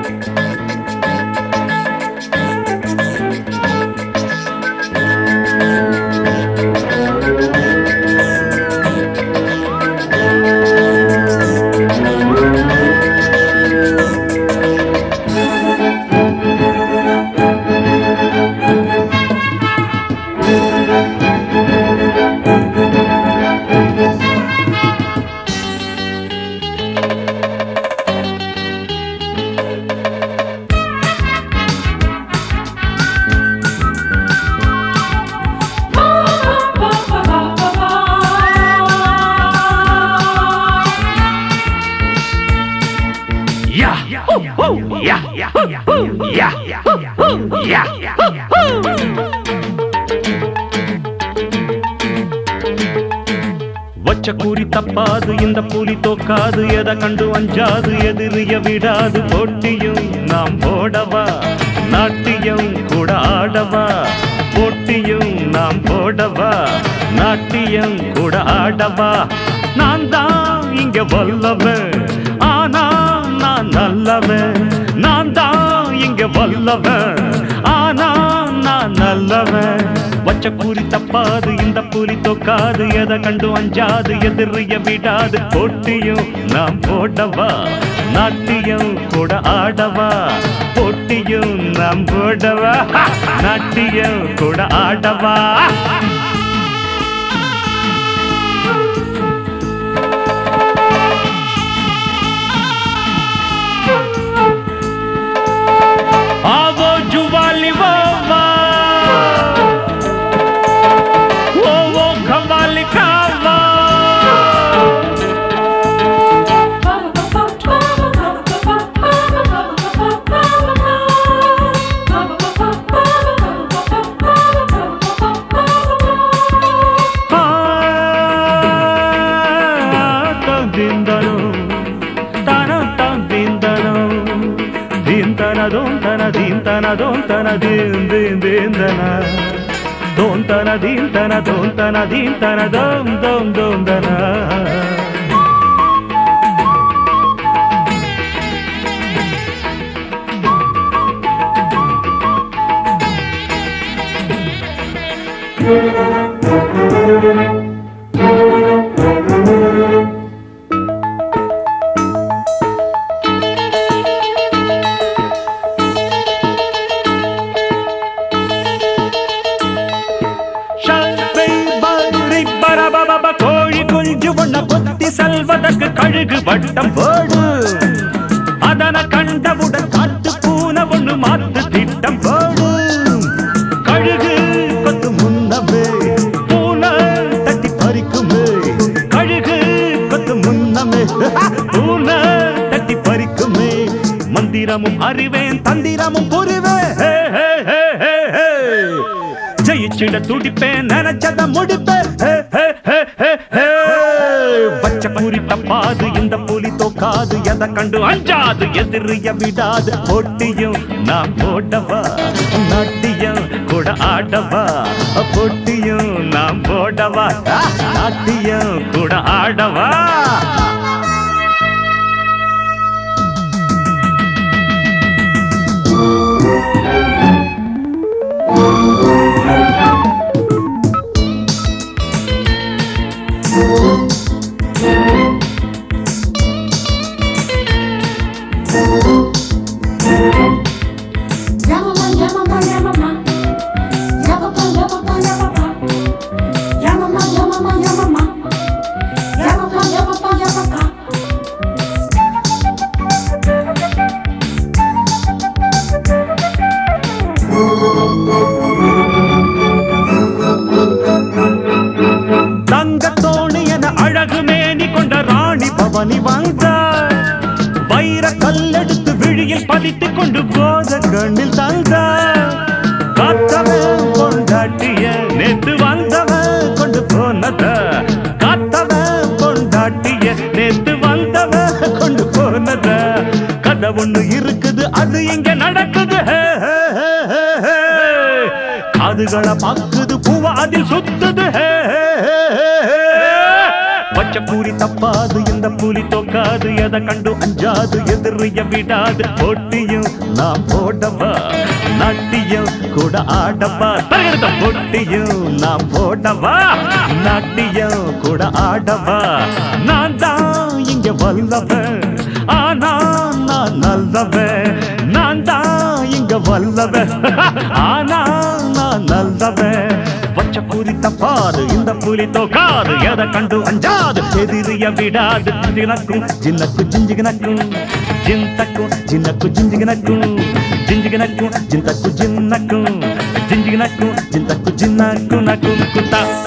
Yeah. Yeah. Yeah. Yeah. Yeah. Yeah. Yeah. வச்ச கூறி தப்பாது இந்த புலி தோக்காது எதை கண்டு அஞ்சாது எதிரிய விடாது போட்டியும் நாம் போடவா நாட்டியம் கூட ஆடவா போட்டியும் நாம் போடவா நாட்டியம் கூட ஆடவா நான் தான் இங்க வல்லவன் ஆனா நான் நல்லவன் நான் தான் இங்க வல்லவன் ஆனா நான் நல்லவன் வச்ச கூறி தப்பாது இந்த புலி தொக்காது எதை கண்டு அஞ்சாது எதிரிய விடாது போட்டியும் நாம் போடவா நாட்டியம் கூட ஆடவா போட்டியும் நாம் போடவா நாட்டியம் கூட ஆடவா आवो जुवाली वो वो वो वो खवाली खावा tan dindano tana tan dindano dintana don tana dintana don tana din din dindana don tana dintana don tana dintana dom dom dom dana ஷாப்பை பாதுரை பரபபப கோழி குஞ்சு ஒண்ண கொத்தி செல்வதற்கு கழுகு வட்டம் போடு அதன கண்டவுடன் காட்டு பூனை ஒண்ணு மாத்து திட்டம் போடு கழுகு கொத்து முன்னமே பூனை தட்டி பறிக்குமே கழுகு கொத்து முன்னமே பூனை தட்டி பறிக்குமே மந்திரமும் அறிவேன் தந்திரமும் புரிவேன் ஹே, ஹே, ஹே, ஹே, ஹே. ஜெயிச்சிட துடிப்பேன் நினைச்சத முடிப்பேன் ஹே, ஹே, ஹே, ஹே, ஹே. வச்ச குறி தப்பாது இந்த புலி தோக்காது எதை கண்டு அஞ்சாது எதிரிய விடாது போட்டியும் நான் போடவா நாட்டியம் கூட ஆடவா போட்டியும் நான் போடவா நாட்டியம் கூட ஆடவா Yamama, yamama, yamama. Yamama, yamama, yamama. Yamama, yamama, yamama. Yamama, yamama, yamama. தங்க தோணி என அழகு மேனி கொண்ட ராணி பவனி வந்தாள் வைர கல்லெடுத்து விழியில் பதித்துக் கொண்டு போத கண்ணில் தந்தாள் காத்தவன் கொண்டாட்டிய நேத்து வந்தவன் கொண்டு போனத காத்தவன் கொண்டாட்டிய நேத்து வந்தவன் கொண்டு போனத கதை ஒண்ணு இருக்குது அது இங்க நடக்குது ஹே, ஹே, ஹே, ஹே, ஹே. காதுகளை பாக்குது பூவா அதில் சுத்துது ஹே, ஹே, ஹே, ஹே, ஹே. பச்சை கூலி தப்பாது இந்த புலி தோக்காது எதை கண்டு அஞ்சாது எதிரிய விடாது போட்டியும் நான் போடவா நாட்டியம் கூட ஆடவா தரகெடுத்த போட்டியும் நான் போடவா நாட்டியம் கூட ஆடவா நான் தான் இங்க வல்லவன் ஆனா நான் நல்லவன் நான் தான் இங்க வல்லவன் ஆனா நான் நல்லவன் பச்சை குறித்த பாரு இந்த புலி தோக்காது எதை கண்டு அஞ்சாது எதிரிய விடாது ஜினக்கும் ஜின்னக்கு ஜிஞ்சிகனக்கும் ஜிந்தக்கும் ஜின்னக்கு ஜிஞ்சிகனக்கும் ஜிஞ்சிகனக்கும் ஜிந்தக்கு ஜின்னக்கும் ஜிஞ்சிகனக்கும் ஜிந்தக்கு ஜின்னக்கு நக்கும் குத்தா